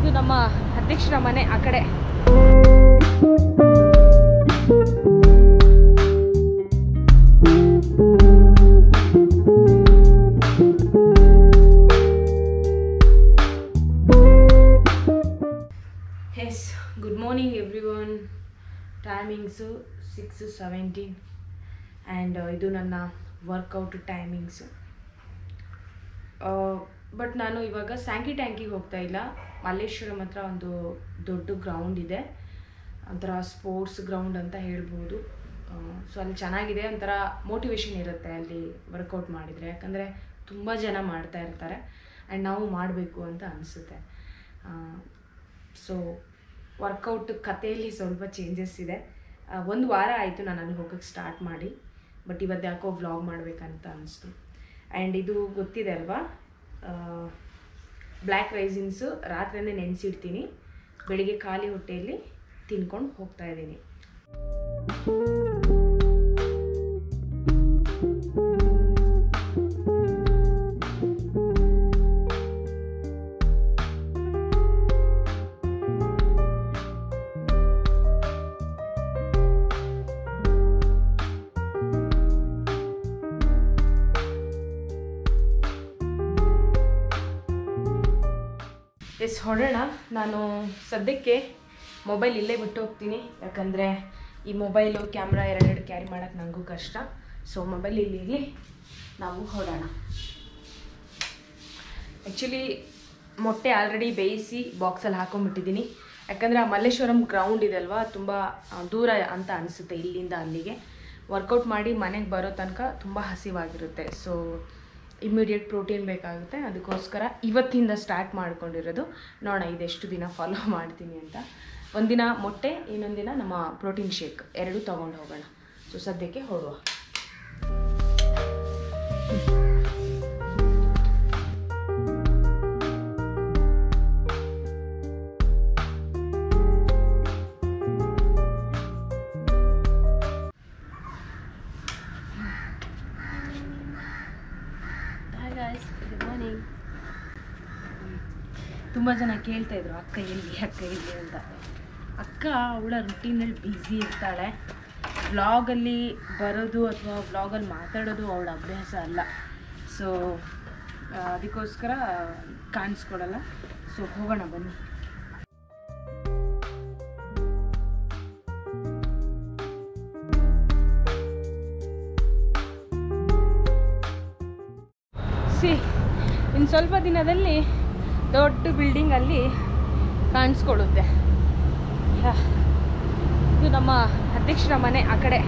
ಇದು ನಮ್ಮ ಅಧ್ಯಕ್ಷರ ಮನೆ ಆ ಕಡೆ yes good morning everyone timings six seventeen and ಇದು ನನ್ನ ವರ್ಕೌಟ್ ಟೈಮಿಂಗ್ಸು ಬಟ್ ನಾನು ಇವಾಗ ಸ್ಯಾಂಕಿ ಟ್ಯಾಂಕಿಗೆ ಹೋಗ್ತಾ ಇಲ್ಲ ಮಲ್ಲೇಶ್ವರಂ ಹತ್ರ ಒಂದು ದೊಡ್ಡ ಗ್ರೌಂಡ್ ಇದೆ ಒಂಥರ ಸ್ಪೋರ್ಟ್ಸ್ ಗ್ರೌಂಡ್ ಅಂತ ಹೇಳ್ಬೋದು ಸೊ ಅಲ್ಲಿ ಚೆನ್ನಾಗಿದೆ ಒಂಥರ ಮೋಟಿವೇಶನ್ ಇರುತ್ತೆ ಅಲ್ಲಿ ವರ್ಕೌಟ್ ಮಾಡಿದರೆ ಯಾಕಂದರೆ ತುಂಬ ಜನ ಮಾಡ್ತಾ ಇರ್ತಾರೆ ಆ್ಯಂಡ್ ನಾವು ಮಾಡಬೇಕು ಅಂತ ಅನಿಸುತ್ತೆ ಸೊ ವರ್ಕೌಟ್ ಕಥೆಯಲ್ಲಿ ಸ್ವಲ್ಪ ಚೇಂಜಸ್ ಇದೆ ಒಂದು ವಾರ ಆಯಿತು ನಾನು ಅಲ್ಲಿ ಹೋಗೋಕ್ಕೆ ಸ್ಟಾರ್ಟ್ ಮಾಡಿ ಬಟ್ ಇವತ್ತು ಯಾಕೋ ವ್ಲಾಗ್ ಮಾಡಬೇಕಂತ ಅನಿಸ್ತು ಆ್ಯಂಡ್ ಇದು ಗೊತ್ತಿದೆ ಅಲ್ವಾ ಬ್ಲ್ಯಾಕ್ ರೈಸಿನ್ಸು ರಾತ್ರಿನೇ ನೆನೆಸಿಡ್ತೀನಿ ಬೆಳಿಗ್ಗೆ ಖಾಲಿ ಹೊಟ್ಟೆಯಲ್ಲಿ ತಿನ್ಕೊಂಡು ಹೋಗ್ತಾ ಇದ್ದೀನಿ ಎಸ್ ಹೊರಡೋಣ ನಾನು ಸದ್ಯಕ್ಕೆ ಮೊಬೈಲ್ ಇಲ್ಲೇ ಬಿಟ್ಟು ಹೋಗ್ತೀನಿ ಯಾಕಂದರೆ ಈ ಮೊಬೈಲು ಕ್ಯಾಮ್ರಾ ಎರಡೆರಡು ಕ್ಯಾರಿ ಮಾಡೋಕ್ಕೆ ನನಗೂ ಕಷ್ಟ ಸೊ ಮೊಬೈಲ್ ಇಲ್ಲಿ ಇರಲಿ ನಾವು ಹೊರಡೋಣ ಆ್ಯಕ್ಚುಲಿ ಮೊಟ್ಟೆ ಆಲ್ರೆಡಿ ಬೇಯಿಸಿ ಬಾಕ್ಸಲ್ಲಿ ಹಾಕೊಂಡ್ಬಿಟ್ಟಿದ್ದೀನಿ ಯಾಕಂದರೆ ಆ ಮಲ್ಲೇಶ್ವರಂ ಗ್ರೌಂಡ್ ಇದೆ ಅಲ್ವಾ ತುಂಬ ಆ, ದೂರ ಅಂತ ಅನಿಸುತ್ತೆ ಇಲ್ಲಿಂದ ಅಲ್ಲಿಗೆ ವರ್ಕೌಟ್ ಮಾಡಿ ಮನೆಗೆ ಬರೋ ತನಕ ತುಂಬ ಹಸಿವಾಗಿರುತ್ತೆ ಸೊ ಇಮ್ಮಿಡಿಯೇಟ್ ಪ್ರೋಟೀನ್ ಬೇಕಾಗುತ್ತೆ ಅದಕ್ಕೋಸ್ಕರ ಇವತ್ತಿಂದ ಸ್ಟಾರ್ಟ್ ಮಾಡ್ಕೊಂಡಿರೋದು ನೋಡೋಣ ಇದೆಷ್ಟು ದಿನ ಫಾಲೋ ಮಾಡ್ತೀನಿ ಅಂತ ಒಂದಿನ ಮೊಟ್ಟೆ ಇನ್ನೊಂದು ದಿನ ನಮ್ಮ ಪ್ರೋಟೀನ್ ಶೇಕ್ ಎರಡೂ ತೊಗೊಂಡು ಹೋಗೋಣ ಸೊ ಸದ್ಯಕ್ಕೆ ಹೊರಡುವ ಹಾಯ್ ಗಾಯ್ಸ್ ಗುಡ್ ಮಾರ್ನಿಂಗ್ ತುಂಬ ಜನ ಕೇಳ್ತಾ ಇದ್ರು ಅಕ್ಕ ಎಲ್ಲಿ ಅಕ್ಕ ಎಲ್ಲಿ ಅಂತ ಅಕ್ಕ ಅವಳ ರುಟೀನಲ್ಲಿ ಬ್ಯುಸಿ ಇರ್ತಾಳೆ ವ್ಲಾಗಲ್ಲಿ ಬರೋದು ಅಥವಾ ವ್ಲಾಗಲ್ಲಿ ಮಾತಾಡೋದು ಅವಳ ಅಭ್ಯಾಸ ಅಲ್ಲ ಸೊ ಅದಕ್ಕೋಸ್ಕರ ಕಾಣಿಸ್ಕೊಡಲ್ಲ ಸೊ ಹೋಗೋಣ ಬನ್ನಿ ಸಿ ಇನ್ನು ಸ್ವಲ್ಪ ದಿನದಲ್ಲಿ ದೊಡ್ಡ ಬಿಲ್ಡಿಂಗ್ ಅಲ್ಲಿ ಕಾಣಿಸ್ಕೊಳ್ಳುತ್ತೆ ಯಾ. ಇದು ನಮ್ಮ ಅಧ್ಯಕ್ಷರ ಮನೆ ಆ ಕಡೆ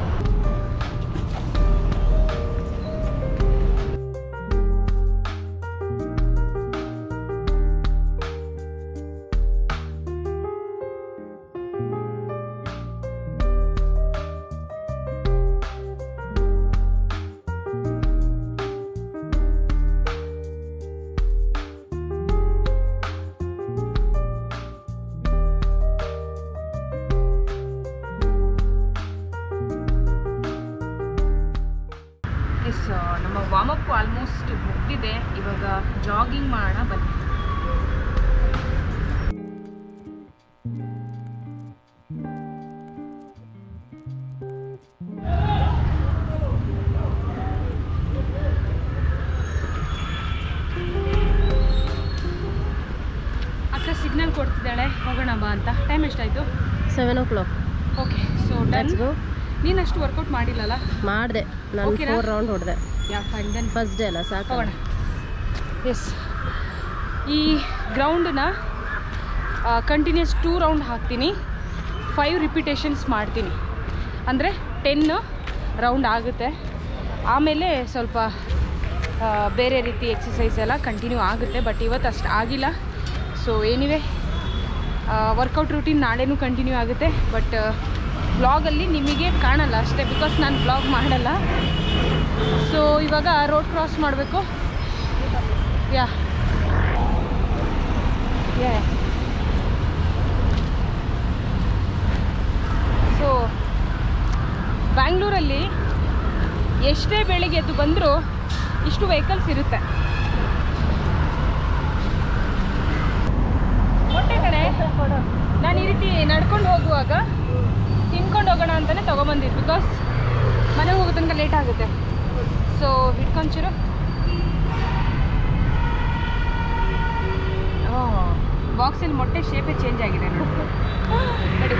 ಎಸ್ ನಮ್ಮ ವಾಮಪ್ ಆಲ್ಮೋಸ್ಟ್ ಮುಗ್ದಿದೆ ಇವಾಗ ಜಾಗಿಂಗ್ ಮಾಡೋಣ ಬನ್ನಿ ಅಕ್ಕ ಸಿಗ್ನಲ್ ಕೊಡ್ತಿದ್ದಾಳೆ ಹೋಗೋಣ ಬಾ ಅಂತ ಟೈಮ್ ಎಷ್ಟಾಯಿತು seven o'clock okay so done let's go ನೀನು ಅಷ್ಟು ವರ್ಕೌಟ್ ಮಾಡಿಲ್ಲಲ್ಲ ಮಾಡಿದೆ ನಾನು Okay ನಾ? ಫೋರ್ ರೌಂಡ್ ಹೊಡೆದೆ yeah fine then first day ಅಲ್ಲ ಸಾಕು ಹೋಗೋಣ ಎಸ್ ಈ ಗ್ರೌಂಡನ್ನ ಕಂಟಿನ್ಯೂಸ್ ಟೂ ರೌಂಡ್ ಹಾಕ್ತೀನಿ ಫೈವ್ ರಿಪಿಟೇಷನ್ಸ್ ಮಾಡ್ತೀನಿ ಅಂದರೆ ಟೆನ್ ರೌಂಡ್ ಆಗುತ್ತೆ ಆಮೇಲೆ ಸ್ವಲ್ಪ ಆ, ಬೇರೆ ರೀತಿ ಎಕ್ಸಸೈಸ್ ಎಲ್ಲ ಕಂಟಿನ್ಯೂ ಆಗುತ್ತೆ ಬಟ್ ಇವತ್ತು ಅಷ್ಟು ಆಗಿಲ್ಲ ಸೊ ಏನಿವೆ ವರ್ಕೌಟ್ ರೂಟೀನ್ ನಾಳೆನೂ ಕಂಟಿನ್ಯೂ ಆಗುತ್ತೆ ಬಟ್ ಬ್ಲಾಗಲ್ಲಿ ನಿಮಗೆ ಕಾಣಲ್ಲ ಅಷ್ಟೇ ಬಿಕಾಸ್ ನಾನು ಬ್ಲಾಗ್ ಮಾಡಲ್ಲ ಸೊ ಇವಾಗ ರೋಡ್ ಕ್ರಾಸ್ ಮಾಡಬೇಕು ಯಾ ಯಾ ಸೊ ಬ್ಯಾಂಗ್ಳೂರಲ್ಲಿ ಎಷ್ಟೇ ಬೆಳಿಗ್ಗೆ ಎದ್ದು ಬಂದರೂ ಇಷ್ಟು ವೆಹಿಕಲ್ಸ್ ಇರುತ್ತೆ ಸತಿ ನಡ್ಕೊಂಡು ಹೋಗುವಾಗ ತಿನ್ಕೊಂಡು ಹೋಗೋಣ ಅಂತಲೇ ತೊಗೊಂಬಂದಿದ್ದು ಬಿಕಾಸ್ ಮನೆಗೆ ಹೋಗೋ ತನಕ ಲೇಟ್ ಆಗುತ್ತೆ ಸೊ ಹಿಡ್ಕೊಂಚೂರು ಬಾಕ್ಸಲ್ಲಿ ಮೊಟ್ಟೆ ಶೇಪೇ ಚೇಂಜ್ ಆಗಿದೆ ನೋಡಿ ನಡಿ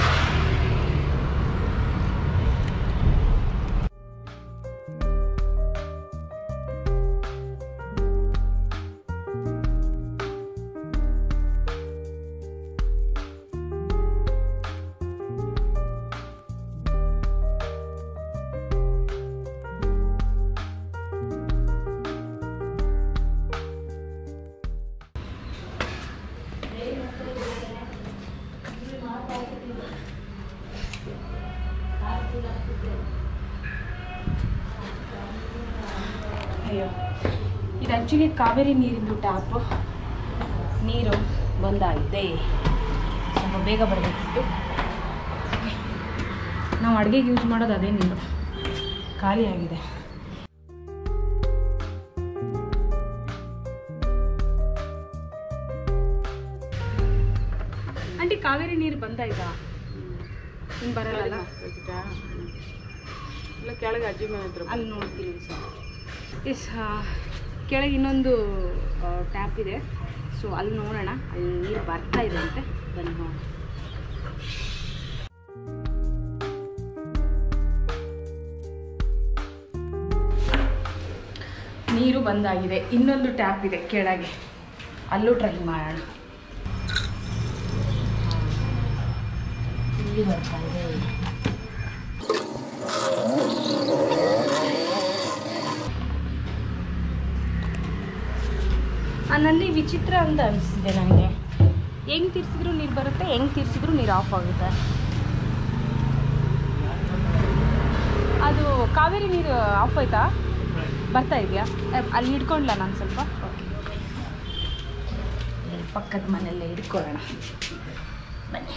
ಅಯ್ಯೋ ಇದು ಆ್ಯಕ್ಚುಲಿ ಕಾವೇರಿ ನೀರಿಂದು ಟ್ಯಾಪ್ ನೀರು ಬಂದಾಗಿದೆ ಸ್ವಲ್ಪ ಬೇಗ ಬರಬೇಕಿತ್ತು ನಾವು ಅಡುಗೆಗೆ ಯೂಸ್ ಮಾಡೋದು ಅದೇ ನೀರು ಖಾಲಿ ಆಗಿದೆ ಆಂಟಿ ಕಾವೇರಿ ನೀರು ಬಂದಾಯ್ತಾ ಇನ್ನು ಬರಲ್ಲ ಇಲ್ಲ ಕೆಳಗೆ ಅಜ್ಜಿ ಮನೆ ಹತ್ರ ಅಲ್ಲಿ ನೋಡ್ತೀನಿ ಸರ್ ಎಸ್ ಕೆಳಗೆ ಇನ್ನೊಂದು ಟ್ಯಾಪ್ ಇದೆ ಸೊ ಅಲ್ಲಿ ನೋಡೋಣ ಅಲ್ಲಿ ನೀರು ಬರ್ತಾ ಇದೆ ಅಂತೆ ಬನ್ನಿ ನೋಡೋಣ ನೀರು ಬಂದಾಗಿದೆ ಇನ್ನೊಂದು ಟ್ಯಾಪ್ ಇದೆ ಕೆಳಗೆ ಅಲ್ಲೂ ಟ್ರೈ ಮಾಡೋಣ ಇಲ್ಲಿ ಬರ್ತಾ ಇದೆ ಆ ನಲ್ಲಿ ವಿಚಿತ್ರ ಅಂತ ಅನಿಸಿದೆ ನನಗೆ ಹೆಂಗೆ ತಿರ್ಸಿದ್ರು ನೀರು ಬರುತ್ತೆ ಹೆಂಗೆ ತಿರ್ಸಿದ್ರು ನೀರು ಆಫ್ ಆಗುತ್ತೆ ಅದು ಕಾವೇರಿ ನೀರು ಆಫ್ ಆಯ್ತಾ ಬರ್ತಾ ಇದೆಯಾ ಅಹ್, ಅಲ್ಲಿ ಹಿಡ್ಕೊಂಡ್ಲ ನಾನು ಸ್ವಲ್ಪ ಇಲ್ಲಿ ಪಕ್ಕದ ಮನೆಯಲ್ಲೇ ಹಿಡ್ಕೊಳ್ಳೋಣ ಬನ್ನಿ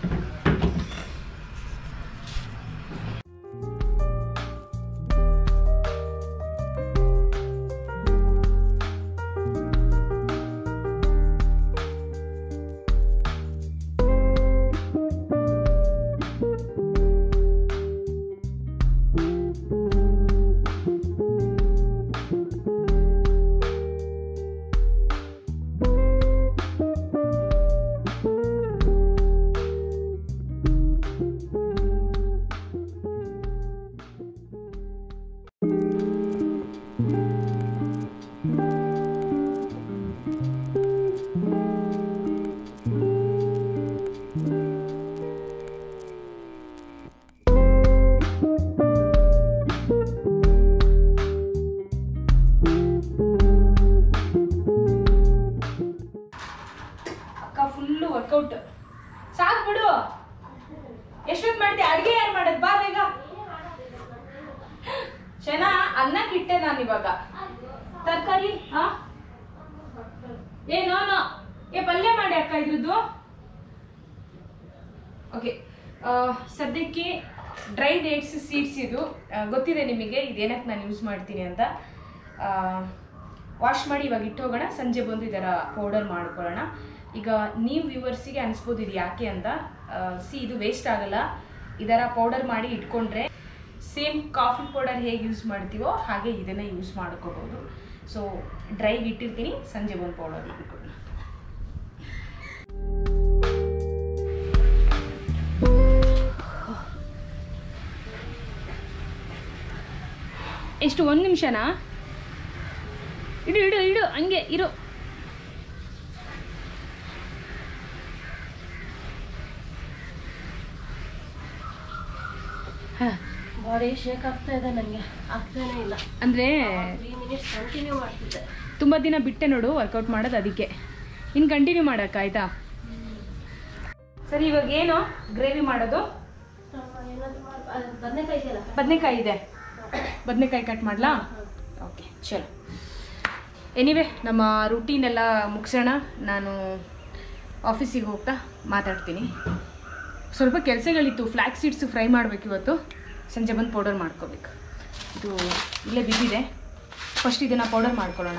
ಅಕ್ಕ ಫುಲ್ಲು ವರ್ಕೌಟ್ ಸಾಕು ಬಿಡು ಎಷ್ಟೊತ್ತು ಮಾಡ್ತೀಯ ಅಡುಗೆ ಯಾರು ಮಾಡೋದು ಬಾ ಬೇಗ ಚೆನ್ನ ಅನ್ನಕ್ಕಿಟ್ಟೆ ನಾನು ಇವಾಗ ತರಕಾರಿ ಹಾ ಏನೋ ನೋ ಏ ಪಲ್ಯ ಮಾಡಿ ಅಕ್ಕ ಇದ್ರದ್ದು ಓಕೆ ಸದ್ಯಕ್ಕೆ ಡ್ರೈ ಡೇಟ್ಸ್ ಸೀಡ್ಸ್ ಇದು ಆ, ಗೊತ್ತಿದೆ ನಿಮಗೆ ಇದೇನಕ್ಕೆ ನಾನು ಯೂಸ್ ಮಾಡ್ತೀನಿ ಅಂತ ವಾಶ್ ಮಾಡಿ ಇವಾಗ ಇಟ್ಟು ಹೋಗೋಣ ಸಂಜೆ ಬಂದು ಇದರ ಪೌಡರ್ ಮಾಡ್ಕೊಳ್ಳೋಣ ಈಗ ನೀವು ವ್ಯೂವರ್ಸಿಗೆ ಅನಿಸ್ಬೋದು ಇದು ಯಾಕೆ ಅಂತ ಸಿ ಇದು ವೇಸ್ಟ್ ಆಗಲ್ಲ ಇದರ ಪೌಡರ್ ಮಾಡಿ ಇಟ್ಕೊಂಡ್ರೆ ಸೇಮ್ ಕಾಫಿ ಪೌಡರ್ ಹೇಗೆ ಯೂಸ್ ಮಾಡ್ತೀವೋ ಹಾಗೆ ಇದನ್ನು ಯೂಸ್ ಮಾಡ್ಕೋಬೋದು ಸೊ ಡ್ರೈಗೆ ಇಟ್ಟಿರ್ತೀನಿ ಸಂಜೆ ಬಂದು ಪೌಡರ್ ಮಾಡ್ಕೊಳ್ಳೋಣ ಎಷ್ಟು ಒಂದು ನಿಮಿಷನಾ ಇಡು ಇಡು ಇಡು ಹಂಗೆ ಇರು ಹಾಂ ಬಾಡಿ ಶೇಕ್ ಆಗ್ತಾ ಇದೆ ನನಗೆ ಆಗ್ತಾನೆ ಇಲ್ಲ ಅಂದರೆ ತ್ರೀ ಮಿನಿಟ್ಸ್ ಕಂಟಿನ್ಯೂ ಮಾಡ್ತಿದ್ದೆ ತುಂಬ ದಿನ ಬಿಟ್ಟೆ ನೋಡು ವರ್ಕೌಟ್ ಮಾಡೋದು ಅದಕ್ಕೆ ಇನ್ನು ಕಂಟಿನ್ಯೂ ಮಾಡೋಕ್ಕ ಆಯ್ತಾ ಸರಿ ಇವಾಗ ಏನು ಗ್ರೇವಿ ಮಾಡೋದು ಏನಾದರೂ ಬದನೆಕಾಯಿ ಇದೆಯಲ್ಲ ಬದನೆಕಾಯಿ ಇದೆ ಬದನೆಕಾಯಿ ಕಟ್ ಮಾಡಲಾ ಓಕೆ ಚಲೋ ಎನಿವೆ ನಮ್ಮ ರೂಟೀನ್ ಎಲ್ಲ ಮುಗಿಸೋಣ ನಾನು ಆಫೀಸಿಗೆ ಹೋಗ್ತಾ ಮಾತಾಡ್ತೀನಿ ಸ್ವಲ್ಪ ಕೆಲಸಗಳಿತ್ತು ಫ್ಲ್ಯಾಕ್ ಸೀಡ್ಸ್ ಫ್ರೈ ಮಾಡಬೇಕು ಇವತ್ತು ಸಂಜೆ ಬಂದು ಪೌಡರ್ ಮಾಡ್ಕೋಬೇಕು ಇದು ಇಲ್ಲೇ ಬಿದ್ದಿದೆ ಫಸ್ಟ್ ಇದನ್ನು ಪೌಡರ್ ಮಾಡ್ಕೊಳ್ಳೋಣ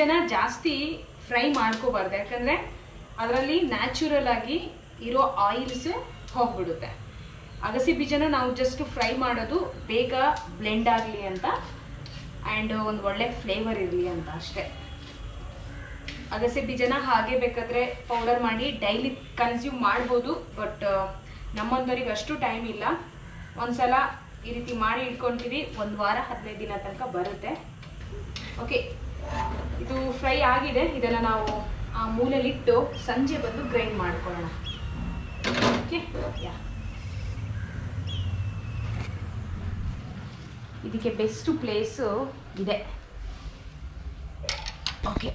ಬೀಜನ ಜಾಸ್ತಿ ಫ್ರೈ ಮಾಡ್ಕೋಬಾರ್ದು ಯಾಕಂದರೆ ಅದರಲ್ಲಿ ನ್ಯಾಚುರಲ್ ಆಗಿ ಇರೋ ಆಯಿಲ್ಸ್ ಹೋಗ್ಬಿಡುತ್ತೆ ಅಗಸೆ ಬೀಜನ ನಾವು ಜಸ್ಟ್ ಫ್ರೈ ಮಾಡೋದು ಬೇಗ ಬ್ಲೆಂಡ್ ಆಗಲಿ ಅಂತ ಆ್ಯಂಡ್ ಒಂದು ಒಳ್ಳೆ ಫ್ಲೇವರ್ ಇರಲಿ ಅಂತ ಅಷ್ಟೇ ಅಗಸೆ ಬೀಜನ ಹಾಗೆ ಬೇಕಾದರೆ ಪೌಡರ್ ಮಾಡಿ ಡೈಲಿ ಕನ್ಸ್ಯೂಮ್ ಮಾಡ್ಬೋದು ಬಟ್ ನಮ್ಮಂಥವ್ರಿಗೆ ಅಷ್ಟು ಟೈಮ್ ಇಲ್ಲ ಒಂದ್ಸಲ ಈ ರೀತಿ ಮಾಡಿ ಇಟ್ಕೊಳ್ತೀವಿ ಒಂದು ವಾರ ಹದಿನೈದು ದಿನ ತನಕ ಬರುತ್ತೆ ಓಕೆ ಇದು ಫ್ರೈ ಆಗಿದೆ ಇದನ್ನು ನಾವು ಆ ಮೂಲೆಯಲ್ಲಿಟ್ಟು ಸಂಜೆ ಬಂದು ಗ್ರೈಂಡ್ ಮಾಡ್ಕೊಳ್ಳೋಣ ಓಕೆ ಯಾ ಇದಕ್ಕೆ ಬೆಸ್ಟು ಪ್ಲೇಸು ಇದೆ ಓಕೆ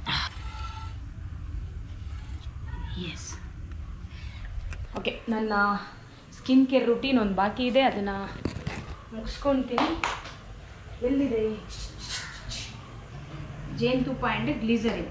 ಎಸ್ ಓಕೆ ನನ್ನ ಸ್ಕಿನ್ ಕೇರ್ ರುಟೀನ್ ಒಂದು ಬಾಕಿ ಇದೆ ಅದನ್ನು ಮುಗಿಸ್ಕೊಳ್ತೀನಿ ಎಲ್ಲಿದೆ ಜೇನುತುಪ್ಪ ಆ್ಯಂಡ್ ಗ್ಲೀಸರಿನ್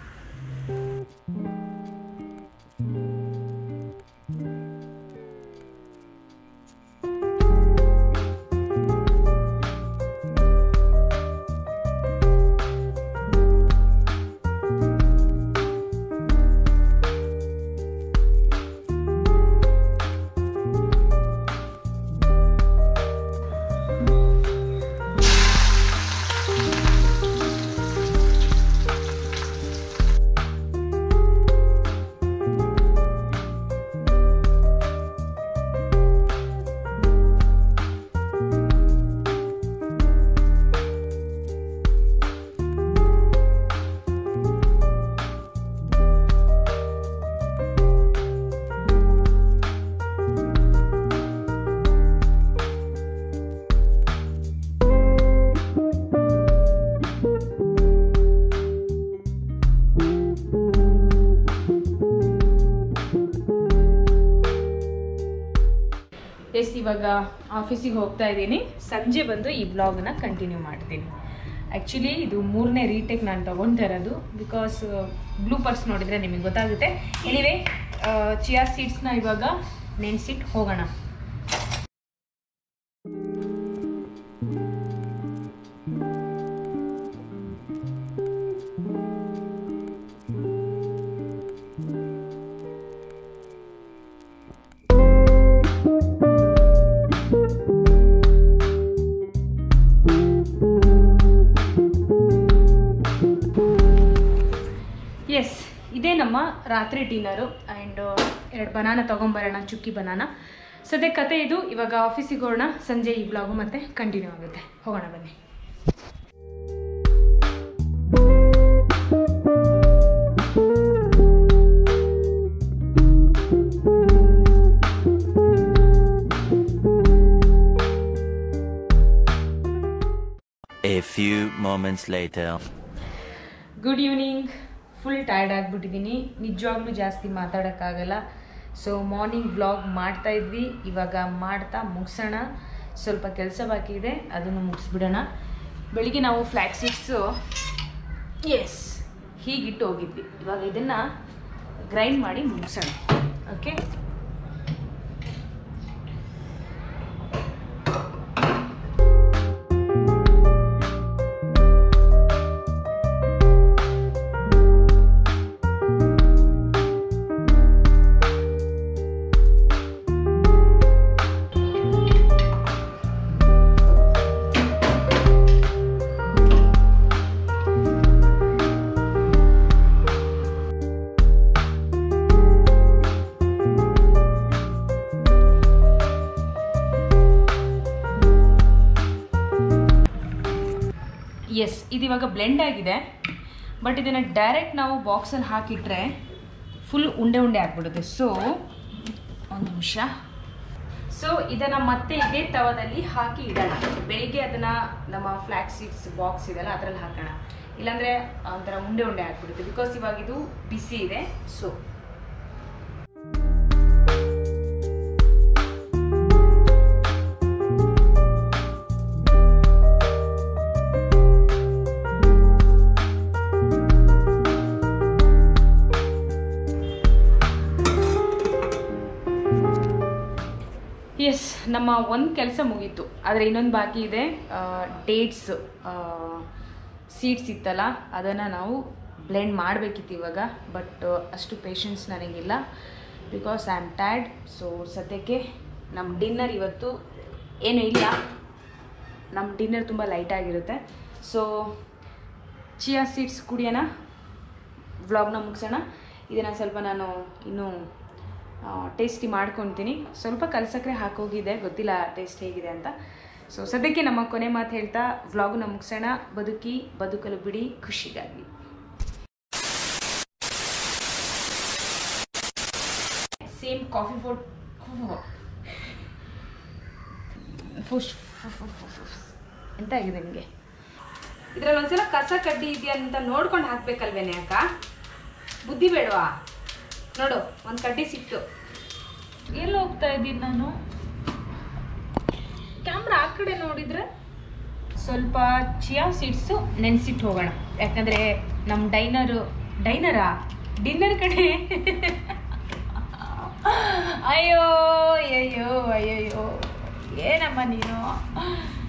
ಎಸ್ ಇವಾಗ ಆಫೀಸಿಗೆ ಹೋಗ್ತಾ ಇದ್ದೀನಿ ಸಂಜೆ ಬಂದು ಈ ಬ್ಲಾಗ್ನ ಕಂಟಿನ್ಯೂ ಮಾಡ್ತೀನಿ ಆ್ಯಕ್ಚುಲಿ ಇದು ಮೂರನೇ ರೀಟೇಕ್ ನಾನು ತೊಗೊಳ್ತಾ ಇರೋದು ಬಿಕಾಸ್ ಬ್ಲೂ ಪರ್ಸ್ ನೋಡಿದರೆ ನಿಮಗೆ ಗೊತ್ತಾಗುತ್ತೆ ಎನಿವೇ ಚಿಯಾ ಸೀಡ್ಸ್ನ ಇವಾಗ ನೆನೆಸಿಟ್ಟು ಹೋಗೋಣ ಎಸ್ ಇದೇ ನಮ್ಮ ರಾತ್ರಿ ಡಿನ್ನರು ಆ್ಯಂಡ್ ಎರಡು ಬನಾನ ತೊಗೊಂಬರೋಣ ಚುಕ್ಕಿ ಬನಾನ ಸದ್ಯ ಕತೆ ಇದು ಇವಾಗ ಆಫೀಸಿಗೆ ಹೋಗೋಣ ಸಂಜೆ ಈ ಬ್ಲಾಗು ಮತ್ತೆ ಕಂಟಿನ್ಯೂ ಆಗುತ್ತೆ ಹೋಗೋಣ ಬನ್ನಿ A few moments later. Good evening full tired ಆಗಿಬಿಟ್ಟಿದ್ದೀನಿ ನಿಜವಾಗ್ಲೂ ಜಾಸ್ತಿ ಮಾತಾಡೋಕ್ಕಾಗಲ್ಲ ಸೊ ಮಾರ್ನಿಂಗ್ ವ್ಲಾಗ್ ಮಾಡ್ತಾ ಇದ್ವಿ ಇವಾಗ ಮಾಡ್ತಾ ಮುಗಿಸೋಣ ಸ್ವಲ್ಪ ಕೆಲಸ ಬಾಕಿ ಇದೆ ಅದನ್ನು ಮುಗಿಸ್ಬಿಡೋಣ ಬೆಳಿಗ್ಗೆ ನಾವು ಫ್ಲ್ಯಾಕ್ ಸೀಡ್ಸು ಎಸ್ ಹೀಗಿಟ್ಟು ಹೋಗಿದ್ವಿ ಇವಾಗ ಇದನ್ನು ಗ್ರೈಂಡ್ ಮಾಡಿ ಮುಗಿಸೋಣ ಓಕೆ ಎಸ್ ಇದು ಇವಾಗ ಬ್ಲೆಂಡ್ ಆಗಿದೆ ಬಟ್ ಇದನ್ನು ಡೈರೆಕ್ಟ್ ನಾವು ಬಾಕ್ಸಲ್ಲಿ ಹಾಕಿಟ್ರೆ ಫುಲ್ ಉಂಡೆ ಉಂಡೆ ಆಗಿಬಿಡುತ್ತೆ ಸೊ ಒಂದು ನಿಮಿಷ ಸೊ ಇದನ್ನು ಮತ್ತೆ ಇದೇ ತವದಲ್ಲಿ ಹಾಕಿ ಇಡೋಣ ಬೆಳಿಗ್ಗೆ ಅದನ್ನು ನಮ್ಮ ಫ್ಲ್ಯಾಕ್ ಸೀಡ್ಸ್ ಬಾಕ್ಸ್ ಇದೆಲ್ಲ ಅದರಲ್ಲಿ ಹಾಕೋಣ ಇಲ್ಲಾಂದರೆ ಒಂಥರ ಉಂಡೆ ಉಂಡೆ ಆಗಿಬಿಡುತ್ತೆ ಬಿಕಾಸ್ ಇವಾಗ ಇದು ಬಿಸಿ ಇದೆ ಸೊ ಎಸ್ ನಮ್ಮ ಒಂದು ಕೆಲಸ ಮುಗೀತು ಆದರೆ ಇನ್ನೊಂದು ಬಾಕಿ ಇದೆ ಡೇಟ್ಸ್ ಸೀಡ್ಸ್ ಇತ್ತಲ್ಲ ಅದನ್ನು ನಾವು ಬ್ಲೆಂಡ್ ಮಾಡಬೇಕಿತ್ತು ಇವಾಗ ಬಟ್ ಅಷ್ಟು ಪೇಷನ್ಸ್ ನನಗಿಲ್ಲ ಬಿಕಾಸ್ ಐ ಆಮ್ ಟ್ಯಾಡ್ ಸೊ ಸದ್ಯಕ್ಕೆ ನಮ್ಮ ಡಿನ್ನರ್ ಇವತ್ತು ಏನೂ ಇಲ್ಲ ನಮ್ಮ ಡಿನ್ನರ್ ತುಂಬ ಲೈಟಾಗಿರುತ್ತೆ ಸೊ ಚಿಯಾ ಸೀಡ್ಸ್ ಕುಡಿಯೋಣ ವ್ಲಾಗ್ನ ಮುಗಿಸೋಣ ಇದನ್ನು ಸ್ವಲ್ಪ ನಾನು ಇನ್ನೂ ಟೇಸ್ಟಿ ಮಾಡ್ಕೊತೀನಿ ಸ್ವಲ್ಪ ಕಲ್ಸಕ್ಕರೆ ಹಾಕೋಗಿದೆ ಗೊತ್ತಿಲ್ಲ ಟೇಸ್ಟ್ ಹೇಗಿದೆ ಅಂತ ಸೊ ಸದ್ಯಕ್ಕೆ ನಮ್ಮ ಕೊನೆ ಮಾತು ಹೇಳ್ತಾ ವ್ಲಾಗ್ನ ಮುಗಿಸೋಣ ಬದುಕಿ ಬದುಕಲು ಬಿಡಿ ಖುಷಿಗಾಗಿ ಸೇಮ್ ಕಾಫಿ ಫೋಟ್ ಫುಶ್ ಎಂತ ಆಗಿದೆ ನಿಮಗೆ ಇದ್ರಲ್ಲಿ ಒಂದ್ಸಲ ಕಸ ಕಡ್ಡಿ ಇದೆಯಾ ಅಂತ ನೋಡ್ಕೊಂಡು ಹಾಕ್ಬೇಕಲ್ವೇನೆ ಅಕ್ಕ ಬುದ್ಧಿ ಬೇಡವಾ ನೋಡು ಒಂದು ಕಡ್ಡಿ ಸಿಕ್ತು ಎಲ್ಲಿ ಹೋಗ್ತಾ ಇದ್ದೀನಿ ನಾನು ಕ್ಯಾಮ್ರಾ ಆ ಕಡೆ ನೋಡಿದ್ರೆ ಸ್ವಲ್ಪ ಚಿಯಾ ಸೀಡ್ಸು ನೆನೆಸಿಟ್ಟು ಹೋಗೋಣ ಯಾಕಂದರೆ ನಮ್ಮ ಡೈನರು ಡೈನರಾ ಡಿನ್ನರ್ ಕಡೆ ಅಯ್ಯೋ ಅಯ್ಯಯ್ಯೋ ಅಯ್ಯಯ್ಯೋ ಏನಮ್ಮ ನೀನು